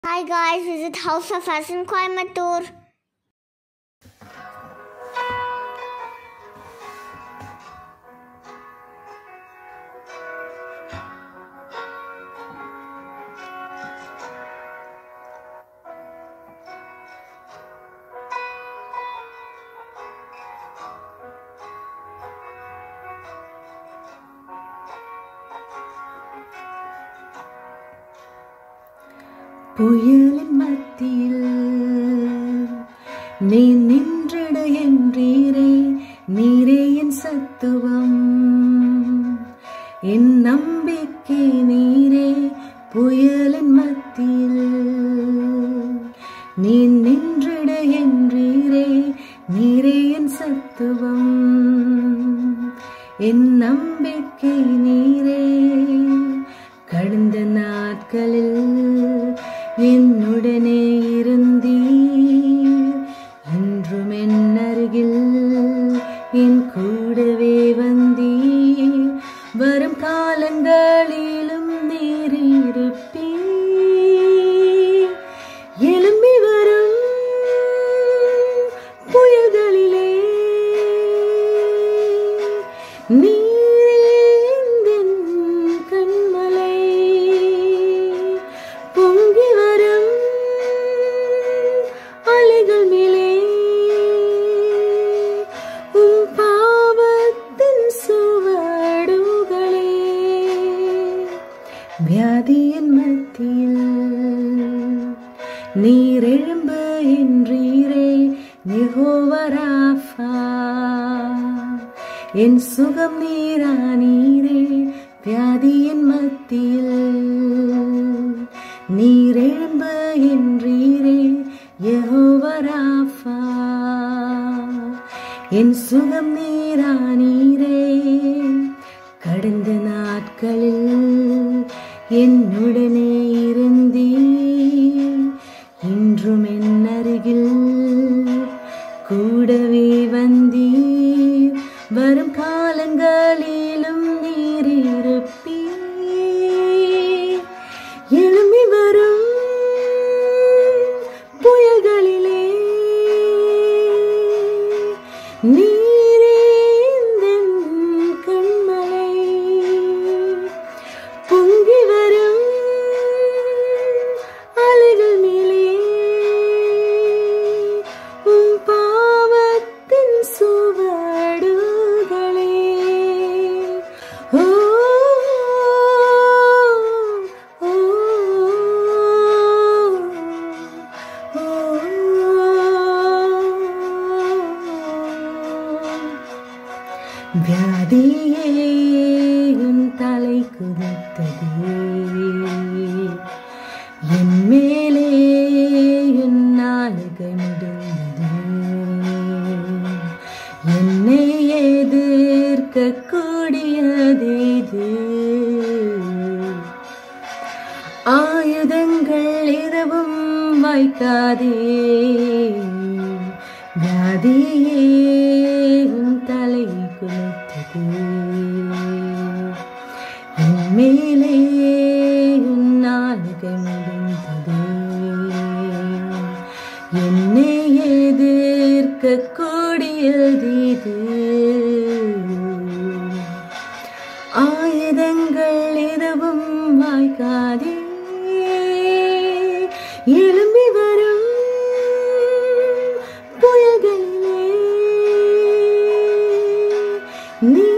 Hi guys, visit House of Fashion Coimbatore. புயலின் மத்தியில் நீ நின்றிட என்றீரே நீரே என் சத்துவம் என் நம்பிக்கை நீரே புயலின் மத்தியில் நீ நின்றிட என்றீரே நீரே என் சத்துவம் என் நம்பிக்கை நீரே கடந்த நாட்களில் என்னுடனே இருந்தீர் என்றும் என் அருகில் என் கூடவே வந்தீர் வரும் காலங்களிலும் நீர் இருப்பீர் எழும்பி வரும் புயல்களிலே நீரின் கண்மலை பொங்கி வரும் அலைகள் மேலே உம் பாவத்தின் சுவடுகளே வியாதியின் மத்தியில் நீர் எழும்பு என்றீரே நிகோவராஃபா என் சுகம் நீரா நீரே வியாதியின் மத்தியில் நீர் எழும்பு என்றீரே யெகோவராஃபா என் சுகம் நீரா நீரே கடந்த நாட்களில் என்னுடனே இருந்தீர் இன்றும் என் அருகில் கூடவே வந்தீர் வரும் காலங்களிலும் நீர் இருப்பீர் எழும்பி வரும் புயல்களிலே நீரே எந்தன் கண்மலை பொங்கி வரும் அலைகள் மேலே உம் பாவத்தின் சுவடுகளே ஓ ஓ, ஓ. வியாதியே உன் தலை குதித்ததே என் மேலே உன் நாளுகை முடிந்தது என்னை எதிர்க்க கூடியதேது ஆயுதங்கள் எதுவும் வாய்க்காதே வியாதியே உன் தலை குலைத்தது என் மேலே உன் நாளுகை முடிந்தது என்னை எதிர்க்க கூடியதீது ஆயுதங்கள் எதுவும் வாய்க்காதே எழும்பி வரும் புயல்களிலே நீ